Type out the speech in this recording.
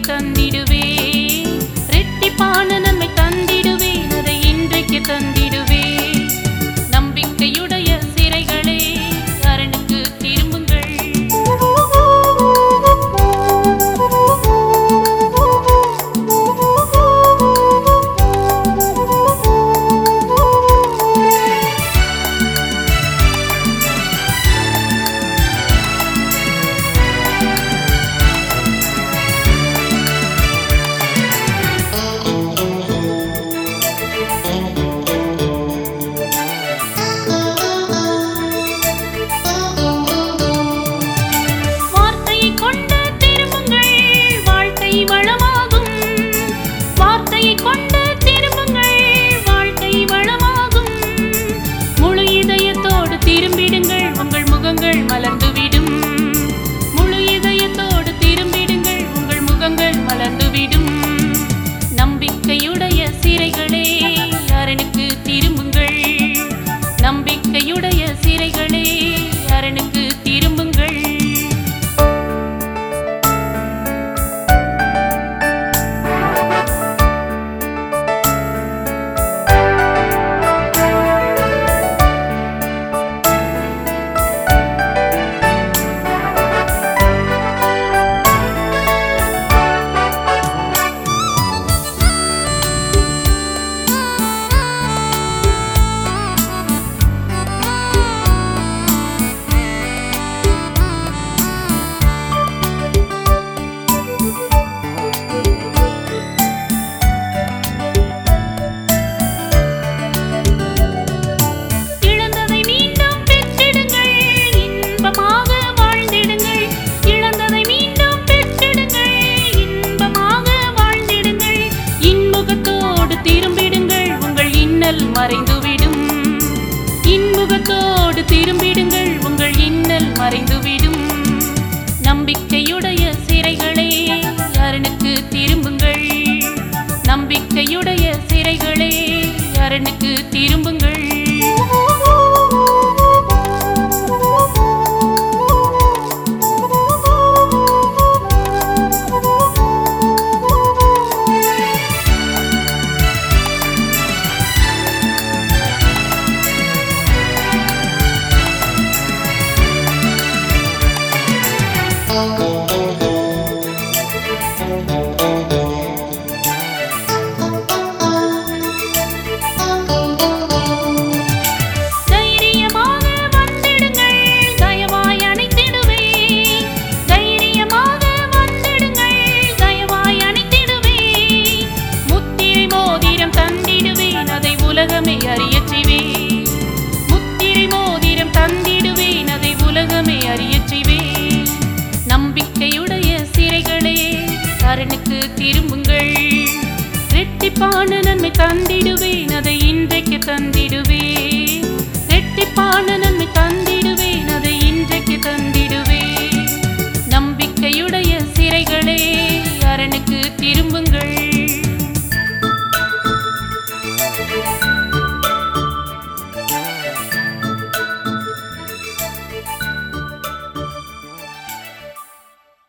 தந்திடுவேன் ரெட்டிப்பான நன்மை தந்திடுவேன் அதை இன்றைக்கு தந்திடுவேன் நம்பிக்கையுடைய சிறைகளே அரணுக்கு திரும்புங்கள் வார்த்தையை கொண்டு திரும்புங்கள் வாழ்க்கை வளமாகும் வார்த்தையை கொண்டு திரும்புங்கள் வாழ்க்கை வளமாகும் முழு இதயத்தோடு திரும்பிடுங்கள் உங்கள் முகங்கள் மலர்ந்துவிடும் முழு இதயத்தோடு திரும்பிடுங்கள் உங்கள் முகங்கள் மலர்ந்துவிடும் நம்பிக்கையுடைய சிறைகளே அரணுக்கு திரும்புங்கள் நம்பிக்கையுடைய சிறைகளே அரணுக்கு திரும்புங்கள் இழந்ததை மீண்டும் பெற்றிடுங்கள் இன்பமாக வாழ்ந்திடுங்கள் இழந்ததை மீண்டும் பெற்றிடுங்கள் இன்பமாக வாழ்ந்திடுங்கள் இன்முகத்தோடு திரும்பிடுங்கள் உங்கள் இன்னல் மறைந்துவிடும் இன்முகத்தோடு திரும்பிடுங்கள் உங்கள் இன்னல் மறைந்துவிடும் நம்பிக்கையுடைய சிறைகளே அரணுக்கு திரும்புங்கள் நம்பிக்கையுடைய சிறைகளே அரணுக்கு திரும்புங்கள் Thank you.